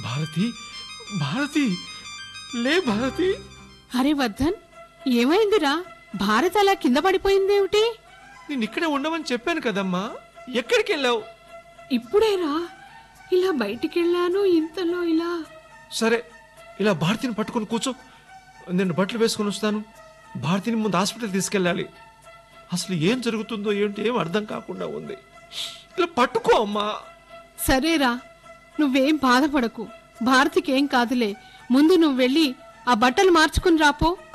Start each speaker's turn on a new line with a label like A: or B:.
A: భారతి భారతి లే భారతి
B: అరే వర్ధన్ ఏమైందిరా భారత్ అలా కింద పడిపోయిందేమిటి
A: నేను ఇక్కడే ఉండమని చెప్పాను కదమ్మా ఎక్కడికి వెళ్ళావు
B: ఇప్పుడేరా ఇలా బయటికెళ్ళాను ఇంతలో ఇలా
A: సరే ఇలా భారతిని పట్టుకొని కూర్చో నేను బట్టలు వేసుకొని వస్తాను భారతిని ముందు హాస్పిటల్ తీసుకెళ్ళాలి అసలు ఏం జరుగుతుందో ఏంటి ఏం అర్థం కాకుండా ఉంది ఇలా పట్టుకో అమ్మా
B: సరేరా నువ్వేం బాధపడకు భారతికేం కాదులే ముందు నువ్వు వెళ్ళి ఆ బట్టలు మార్చుకుని రాపో